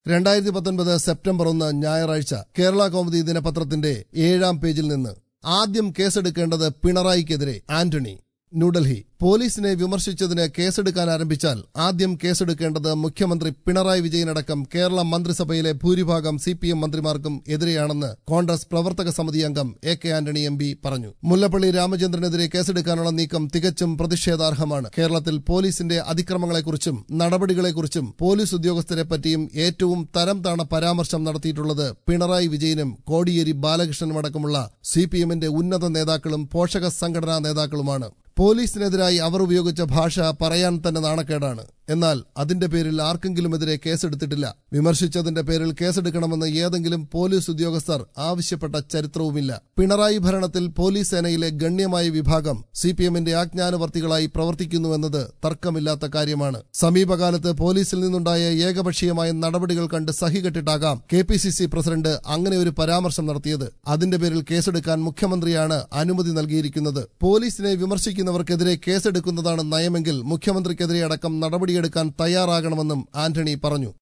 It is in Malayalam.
രണ്ടായിരത്തി പത്തൊൻപത് സെപ്റ്റംബർ ഒന്ന് ഞായറാഴ്ച കേരള കൗമുദി ദിനപത്രത്തിന്റെ ഏഴാം പേജിൽ നിന്ന് ആദ്യം കേസെടുക്കേണ്ടത് പിണറായിക്കെതിരെ ആന്റണി ന്യൂഡൽഹി പോലീസിനെ വിമർശിച്ചതിന് കേസെടുക്കാൻ ആരംഭിച്ചാൽ ആദ്യം കേസെടുക്കേണ്ടത് മുഖ്യമന്ത്രി പിണറായി വിജയനടക്കം കേരള മന്ത്രിസഭയിലെ ഭൂരിഭാഗം സി പി എം മന്ത്രിമാർക്കും എതിരെയാണെന്ന് കോൺഗ്രസ് പ്രവർത്തക സമിതി അംഗം A K Antony M P പറഞ്ഞു മുല്ലപ്പള്ളി രാമചന്ദ്രനെതിരെ കേസെടുക്കാനുള്ള നീക്കം തികച്ചും പ്രതിഷേധാർഹമാണ് കേരളത്തിൽ പോലീസിന്റെ അതിക്രമങ്ങളെക്കുറിച്ചും നടപടികളെക്കുറിച്ചും പോലീസ് ഉദ്യോഗസ്ഥരെ പറ്റിയും ഏറ്റവും തരം താണ പരാമർശം നടത്തിയിട്ടുള്ളത് പിണറായി വിജയനും കോടിയേരി ബാലകൃഷ്ണനും അടക്കമുള്ള സി പി എമ്മിന്റെ ഉന്നത നേതാക്കളും പോഷക സംഘടനാ നേതാക്കളുമാണ് പോലീസിനെതിരായി അവർ ഉപയോഗിച്ച ഭാഷ പറയാൻ തന്നെ നാണക്കേടാണ് എന്നാൽ അതിന്റെ പേരിൽ ആർക്കെങ്കിലുമെതിരെ കേസെടുത്തിട്ടില്ല വിമർശിച്ചതിന്റെ പേരിൽ കേസെടുക്കണമെന്ന് ഏതെങ്കിലും പോലീസ് ഉദ്യോഗസ്ഥർ ആവശ്യപ്പെട്ട ചരിത്രവുമില്ല പിണറായി ഭരണത്തിൽ പോലീസ് സേനയിലെ ഗണ്യമായ വിഭാഗം സി പി എമ്മിന്റെ ആജ്ഞാനുവർത്തികളായി പ്രവർത്തിക്കുന്നുവെന്നത് തർക്കമില്ലാത്ത കാര്യമാണ് സമീപകാലത്ത് പോലീസിൽ നിന്നുണ്ടായ ഏകപക്ഷീയമായ നടപടികൾ കണ്ട് സഹികെട്ടിട്ടാകാം K P C C president അങ്ങനെ ഒരു പരാമർശം നടത്തിയത് അതിന്റെ പേരിൽ കേസെടുക്കാൻ മുഖ്യമന്ത്രിയാണ് അനുമതി നൽകിയിരിക്കുന്നത് പോലീസിനെ വിമർശിക്കുന്നവർക്കെതിരെ കേസെടുക്കുന്നതാണ് നയമെങ്കിൽ മുഖ്യമന്ത്രിക്കെതിരെ അടക്കം നടപടിയെടുക്കാൻ തയ്യാറാകണമെന്നും ആന്റണി പറഞ്ഞു